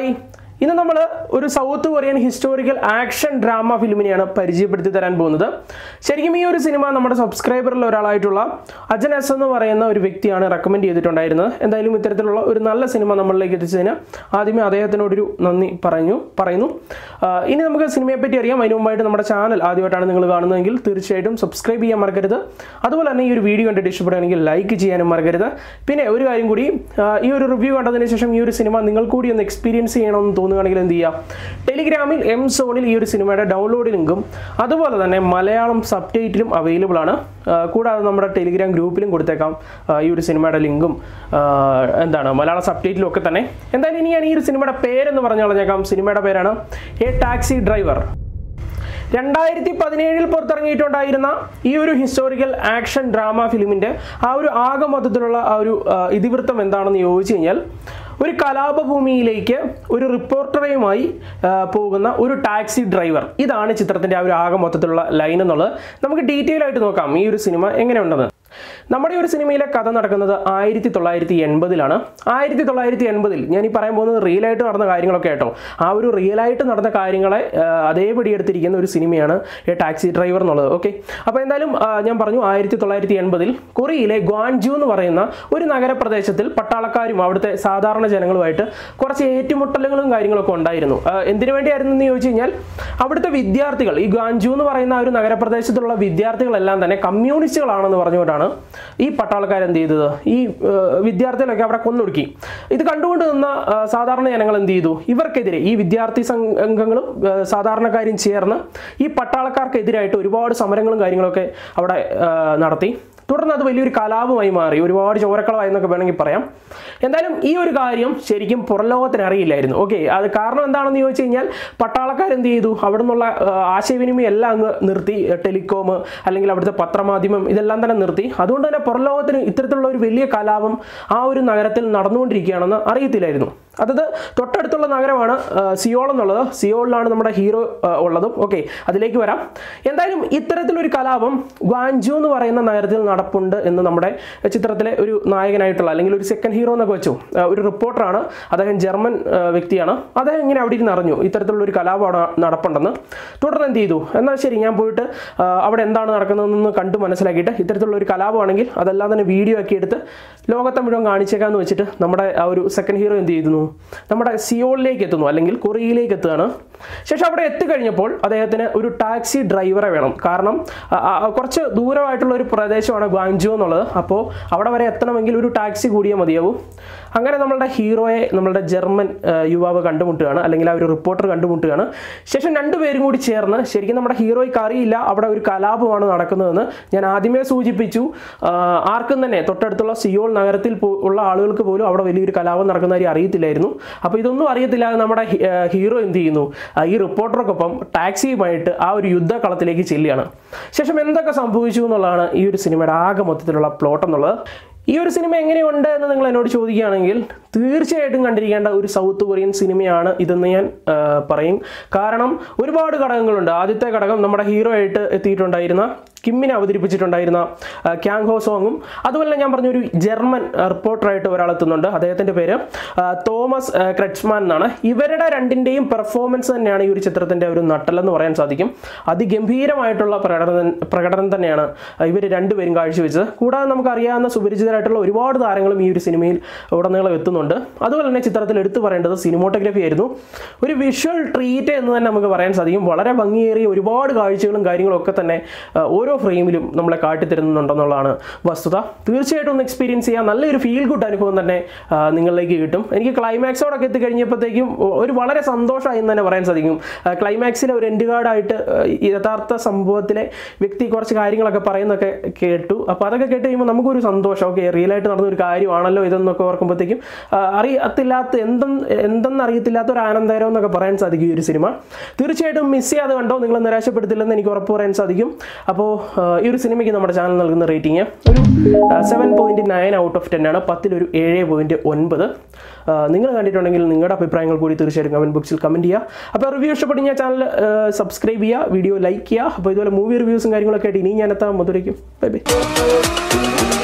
hi ഇന്ന് നമ്മൾ ഒരു south Korean historical action drama ഫിലിമിനെയാണ് പരിചയപ്പെടുത്തി തരാൻ പോകുന്നത് ശരിക്കും ഈ ഒരു സിനിമ നമ്മുടെ സബ്സ്ക്രൈബറിൽ ഒരാളായിട്ടുള്ള അജൻ എസ് എന്ന് പറയുന്ന ഒരു വ്യക്തിയാണ് റെക്കമെൻഡ് ചെയ്തിട്ടുണ്ടായിരുന്നത് എന്തായാലും ഇത്തരത്തിലുള്ള ഒരു നല്ല സിനിമ നമ്മളിലേക്ക് എത്തിച്ചതിന് ആദ്യമേ അദ്ദേഹത്തിനോടൊരു നന്ദി പറഞ്ഞു പറയുന്നു ആ, ഇനി നമുക്ക് സിനിമയെ പറ്റി അറിയാം അതിന് മുമ്പായിട്ട് നമ്മുടെ ചാനൽ ആദ്യമായിട്ടാണ് നിങ്ങൾ കാണുന്നതെങ്കിൽ തീർച്ചയായിട്ടും സബ്സ്ക്രൈബ് ചെയ്യാൻ മറക്കരുത് അതുപോലെ തന്നെ ഈ ഒരു വീഡിയോ കണ്ടിട്ട് ഇഷ്ടപ്പെടുകയാണെങ്കിൽ ലൈക്ക് ചെയ്യാനും മറക്കരുത് പിന്നെ ഒരു കാര്യം കൂടി ആ, ഈ ഒരു റിവ്യൂ കണ്ടതിന് ശേഷം ഈ ഒരു സിനിമ നിങ്ങൾ കൂടി ഒന്ന് എക്സ്പീരിയൻസ് ചെയ്യണമെന്ന് തോന്നുകയാണെങ്കിൽ എന്ത് ചെയ്യാം ടെലിഗ്രാമിൽ എം സോണിൽ ഈ ഒരു സിനിമയുടെ ഡൗൺലോഡ് ലിങ്കും അതുപോലെ തന്നെ മലയാളം സബ് ടൈറ്റിലും അവൈലബിൾ ആണ് ആ, കൂടാതെ നമ്മുടെ ടെലിഗ്രാം ഗ്രൂപ്പിലും കൊടുത്തേക്കാം ആ, ഈ ഒരു സിനിമയുടെ ലിങ്കും ആ, എന്താണ് മലയാളം സബ് ടൈറ്റിലും ഒക്കെ തന്നെ എന്തായാലും ഇനി ഞാൻ ഈ ഒരു സിനിമയുടെ പേരെന്ന് പറഞ്ഞു കളഞ്ഞേക്കാം സിനിമയുടെ പേരാണ് എ ടാക്സി ഡ്രൈവർ രണ്ടായിരത്തി പതിനേഴിൽ പുറത്തിറങ്ങിയിട്ടുണ്ടായിരുന്ന ഈ ഒരു ഹിസ്റ്റോറിക്കൽ ആക്ഷൻ ഡ്രാമ ഫിലിമിൻ്റെ ആ ഒരു ആകെ മൊത്തത്തിലുള്ള ആ ഒരു ആ, ഇതിവൃത്തം എന്താണെന്ന് ചോദിച്ചു കഴിഞ്ഞാൽ ഒരു കലാപഭൂമിയിലേക്ക് ഒരു റിപ്പോർട്ടറെയുമായി ആ, പോകുന്ന ഒരു ടാക്സി ഡ്രൈവർ ഇതാണ് ചിത്രത്തിൻ്റെ ആ ഒരു ആകെ മൊത്തത്തിലുള്ള ലൈൻ എന്നുള്ളത് നമുക്ക് ഡീറ്റെയിൽ ആയിട്ട് നോക്കാം ഈ ഒരു സിനിമ എങ്ങനെയുണ്ടെന്ന് നമ്മുടെ ഈ ഒരു സിനിമയിലെ കഥ നടക്കുന്നത് ആയിരത്തി തൊള്ളായിരത്തി എൺപതിലാണ് ആയിരത്തി തൊള്ളായിരത്തി എൺപതിൽ ഞാൻ ഈ പറയാൻ പോകുന്നത് റിയൽ ആയിട്ട് നടന്ന കാര്യങ്ങളൊക്കെ കേട്ടോ ആ ഒരു റിയൽ ആയിട്ട് നടന്ന കാര്യങ്ങളെ ആ, അതേപടി എടുത്തിരിക്കുന്ന ഒരു സിനിമയാണ് ഈ ടാക്സി ഡ്രൈവർ എന്നുള്ളത് ഓക്കെ അപ്പോൾ എന്തായാലും ആ, ഞാൻ പറഞ്ഞു ആയിരത്തി തൊള്ളായിരത്തി എൺപതിൽ കൊറിയയിലെ ഗ്വാൻജു എന്ന് പറയുന്ന ഒരു നഗരപ്രദേശത്തിൽ പട്ടാളക്കാരും അവിടുത്തെ സാധാരണ ജനങ്ങളുമായിട്ട് കുറച്ച് ഏറ്റുമുട്ടലുകളും കാര്യങ്ങളൊക്കെ ഉണ്ടായിരുന്നു ആ, എന്തിനു വേണ്ടിയായിരുന്നു എന്ന് ചോദിച്ചു കഴിഞ്ഞാൽ അവിടുത്തെ വിദ്യാർത്ഥികൾ ഈ ഗ്വാൻജു എന്ന് പറയുന്ന ആ ഒരു നഗരപ്രദേശത്തുള്ള വിദ്യാർത്ഥികളെല്ലാം തന്നെ കമ്മ്യൂണിസ്റ്റുകളാണെന്ന് പറഞ്ഞുകൊണ്ടാണ് ഈ പട്ടാളക്കാർ എന്ത് ചെയ്തത് ഈ ആ, വിദ്യാർത്ഥികളൊക്കെ അവിടെ കൊന്നൊടുക്കി ഇത് കണ്ടുകൊണ്ട് നിന്ന ആ, സാധാരണ ജനങ്ങൾ എന്ത് ചെയ്തു ഇവർക്കെതിരെ ഈ വിദ്യാർത്ഥി സംഘങ്ങളും ആ, സാധാരണക്കാരും ചേർന്ന് ഈ പട്ടാളക്കാർക്കെതിരായിട്ട് ഒരുപാട് സമരങ്ങളും കാര്യങ്ങളൊക്കെ അവിടെ ആ, നടത്തി തുടർന്ന് അത് വലിയൊരു കലാപമായി മാറി ഒരുപാട് ചോരക്കളമായി എന്നൊക്കെ വേണമെങ്കിൽ പറയാം എന്തായാലും ഈ ഒരു കാര്യം ശരിക്കും പുറംലോകത്തിന് അറിയില്ലായിരുന്നു ഓക്കെ അത് കാരണം എന്താണെന്ന് ചോദിച്ചു കഴിഞ്ഞാൽ പട്ടാളക്കാർ എന്ത് ചെയ്തു അവിടെ നിന്നുള്ള ആ, ആശയവിനിമയം എല്ലാം അങ്ങ് നിർത്തി ടെലികോം അല്ലെങ്കിൽ അവിടുത്തെ പത്രമാധ്യമം ഇതെല്ലാം തന്നെ നിർത്തി അതുകൊണ്ട് തന്നെ പുറംലോകത്തിന് ഇത്തരത്തിലുള്ള ഒരു വലിയ കലാപം ആ ഒരു നഗരത്തിൽ നടന്നുകൊണ്ടിരിക്കുകയാണെന്ന് അറിയത്തില്ലായിരുന്നു അതത് തൊട്ടടുത്തുള്ള നഗരമാണ് ആ, സിയോൾ എന്നുള്ളത് സിയോളിലാണ് നമ്മുടെ ഹീറോ ആ, ഉള്ളതും ഓക്കെ അതിലേക്ക് വരാം എന്തായാലും ഇത്തരത്തിലൊരു കലാപം ഗ്വാൻജു എന്ന് പറയുന്ന നഗരത്തിൽ നടപ്പുണ്ട് എന്ന് നമ്മുടെ ചിത്രത്തിലെ ഒരു നായകനായിട്ടുള്ള അല്ലെങ്കിൽ ഒരു സെക്കൻഡ് ഹീറോ എന്നൊക്കെ വെച്ചു ആ, ഒരു റിപ്പോർട്ടറാണ് അദ്ദേഹം ജർമ്മൻ ആ, വ്യക്തിയാണ് അദ്ദേഹം ഇങ്ങനെ അവിടെ ഇരുന്ന് അറിഞ്ഞു ഇത്തരത്തിലുള്ള ഒരു കലാപം അവിടെ നടപ്പുണ്ടെന്ന് തുടർന്ന് എന്ത് ചെയ്തു എന്നാൽ ശരി ഞാൻ പോയിട്ട് ആ, അവിടെ എന്താണ് നടക്കുന്നതെന്ന് കണ്ടു മനസ്സിലാക്കിയിട്ട് ഇത്തരത്തിലുള്ള ഒരു കലാപമാണെങ്കിൽ അതെല്ലാം തന്നെ വീഡിയോ ആക്കി എടുത്ത് ലോകത്തെ മുഴുവൻ കാണിച്ചേക്കാന്ന് വെച്ചിട്ട് നമ്മുടെ ആ ഒരു സെക്കൻഡ് ഹീറോ എന്ത് ചെയ്യുന്നു നമ്മുടെ സിയോളിലേക്ക് എത്തുന്നു അല്ലെങ്കിൽ കൊറിയയിലേക്ക് എത്തുകയാണ് ശേഷം അവിടെ എത്തിക്കഴിഞ്ഞപ്പോൾ അദ്ദേഹത്തിന് ഒരു ടാക്സി ഡ്രൈവറെ വേണം കാരണം ആ, ആ, കുറച്ച് ദൂരമായിട്ടുള്ള ഒരു പ്രദേശമാണ് ഗ്വാങ്ജു എന്നുള്ളത് അപ്പോൾ അവിടെ വരെ എത്തണമെങ്കിൽ ഒരു ടാക്സി കൂടിയേ മതിയാവും അങ്ങനെ നമ്മളുടെ ഹീറോയെ നമ്മളുടെ ജർമ്മൻ ആ, യുവാവ് കണ്ടുമുട്ടുകയാണ് അല്ലെങ്കിൽ ആ ഒരു റിപ്പോർട്ടർ കണ്ടുമുട്ടുകയാണ് ശേഷം രണ്ടുപേരും കൂടി ചേർന്ന് ശരിക്കും നമ്മുടെ ഹീറോയ്ക്ക് അറിയില്ല അവിടെ ഒരു കലാപമാണ് നടക്കുന്നതെന്ന് ഞാൻ ആദ്യമേ സൂചിപ്പിച്ചു ആ, ആർക്കും തന്നെ തൊട്ടടുത്തുള്ള സിയോൾ നഗരത്തിൽ പോ- ഉള്ള ആളുകൾക്ക് പോലും അവിടെ വലിയൊരു കലാപം നടക്കുന്ന കാര്യം അറിയത്തില്ലായിരുന്നു അപ്പോൾ ഇതൊന്നും അറിയത്തില്ലാതെ നമ്മുടെ ഹി- ആ, ഹീറോ എന്ത് ചെയ്യുന്നു ആ, ഈ റിപ്പോർട്ടർക്കൊപ്പം ടാക്സിയുമായിട്ട് ആ ഒരു യുദ്ധകളത്തിലേക്ക് ചെല്ലുകയാണ് ശേഷം എന്തൊക്കെ സംഭവിച്ചു എന്നുള്ളതാണ് ഈ ഒരു സിനിമയുടെ ആകെ മൊത്തത്തിലുള്ള പ്ലോട്ട് എന്നുള്ളത് ഈ ഒരു സിനിമ എങ്ങനെയുണ്ട് എന്ന് നിങ്ങൾ എന്നോട് ചോദിക്കുകയാണെങ്കിൽ തീർച്ചയായിട്ടും കണ്ടിരിക്കേണ്ട ഒരു സൗത്ത് കൊറിയൻ സിനിമയാണ് ഇതെന്ന് ഞാൻ ആ, പറയും കാരണം ഒരുപാട് ഘടകങ്ങളുണ്ട് ആദ്യത്തെ ഘടകം നമ്മുടെ ഹീറോ ആയിട്ട് എത്തിയിട്ടുണ്ടായിരുന്ന കിമ്മിനെ അവതരിപ്പിച്ചിട്ടുണ്ടായിരുന്ന ആ, ക്യാങ് ഹോ സോങ്ങും അതുപോലെ തന്നെ ഞാൻ പറഞ്ഞ ഒരു ജർമ്മൻ ആ, റിപ്പോർട്ടറായിട്ട് ഒരാൾ എത്തുന്നുണ്ട് അദ്ദേഹത്തിൻ്റെ പേര് ആ, തോമസ് ആ, ക്രെറ്റ്സ്മാൻ എന്നാണ് ഇവരുടെ രണ്ടിൻ്റെയും പെർഫോമൻസ് തന്നെയാണ് ഈ ഒരു ചിത്രത്തിൻ്റെ ഒരു നട്ടലെന്ന് പറയാൻ സാധിക്കും അതിഗംഭീരമായിട്ടുള്ള പ്രകടനം പ്രകടനം തന്നെയാണ് ഇവർ രണ്ടുപേരും കാഴ്ചവെച്ചത് കൂടാതെ നമുക്കറിയാവുന്ന സുപരിചിതരായിട്ടുള്ള ഒരുപാട് താരങ്ങളും ഈ ഒരു സിനിമയിൽ ഉടനീളം എത്തുന്നുണ്ട് അതുപോലെ തന്നെ ചിത്രത്തിൽ എടുത്തു പറയേണ്ടത് സിനിമോട്ടോഗ്രഫി ആയിരുന്നു ഒരു വിഷ്വൽ ട്രീറ്റ് എന്ന് തന്നെ നമുക്ക് പറയാൻ സാധിക്കും വളരെ ഭംഗിയേറിയ ഒരുപാട് കാഴ്ചകളും കാര്യങ്ങളും ഒക്കെ തന്നെ ആ, ഓരോ ഫ്രെയിമിലും നമ്മളെ കാട്ടിത്തരുന്നുണ്ടെന്നുള്ളതാണ് വസ്തുത തീർച്ചയായിട്ടും ഒന്ന് എക്സ്പീരിയൻസ് ചെയ്യാൻ നല്ലൊരു ഫീൽ ഗുഡ് അനുഭവം തന്നെ ആ, നിങ്ങളിലേക്ക് കിട്ടും എനിക്ക് ക്ലൈമാക്സോടൊക്കെ എത്തിക്കഴിഞ്ഞപ്പോഴത്തേക്കും ഒരു വളരെ സന്തോഷമായി എന്ന് തന്നെ പറയാൻ സാധിക്കും ക്ലൈമാക്സിലെ ഒരു എൻഡ് കാർഡായിട്ട് യഥാർത്ഥ സംഭവത്തിലെ വ്യക്തി കുറച്ച് കാര്യങ്ങളൊക്കെ പറയുന്നൊക്കെ കേട്ടു അപ്പോൾ അതൊക്കെ കേട്ട് കഴിയുമ്പോൾ നമുക്കൊരു സന്തോഷം ഓക്കെ റിയൽ ആയിട്ട് നടന്ന ഒരു കാര്യമാണല്ലോ ഇതെന്നൊക്കെ ഓർക്കുമ്പോഴത്തേക്കും ആ, അറിയത്തില്ലാത്ത എന്തെന്ന് എന്തെന്ന് അറിയത്തില്ലാത്ത ഒരു ആനന്ദകരം എന്നൊക്കെ പറയാൻ സാധിക്കും ഈ ഒരു സിനിമ തീർച്ചയായിട്ടും മിസ് ചെയ്യാതെ കണ്ടോ നിങ്ങൾ നിരാശപ്പെടുത്തില്ലെന്ന് എനിക്ക് ഉറപ്പ് പറയാൻ സാധിക്കും അപ്പോൾ ഈ ഒരു സിനിമയ്ക്ക് നമ്മുടെ ചാനൽ നൽകുന്ന റേറ്റിംഗ് ഒരു seven point nine out of ten ആണ് പത്തിലൊരു ഏഴ് പോയിൻറ്റ് ഒൻപത് നിങ്ങൾ കണ്ടിട്ടുണ്ടെങ്കിൽ നിങ്ങളുടെ അഭിപ്രായങ്ങൾ കൂടി തീർച്ചയായിട്ടും കമൻറ്റ് ബോക്സിൽ കമൻറ്റ് ചെയ്യുക അപ്പോൾ റിവ്യൂ ഇഷ്ടപ്പെട്ട് ഞാൻ ചാനൽ സബ്സ്ക്രൈബ് ചെയ്യുക വീഡിയോ ലൈക്ക് ചെയ്യുക അപ്പോൾ ഇതുപോലെ മൂവി റിവ്യൂസും കാര്യങ്ങളൊക്കെ ആയിട്ട് ഇനി ഞാൻ എത്താൻ മധുരയ്ക്കും ബൈ ബൈ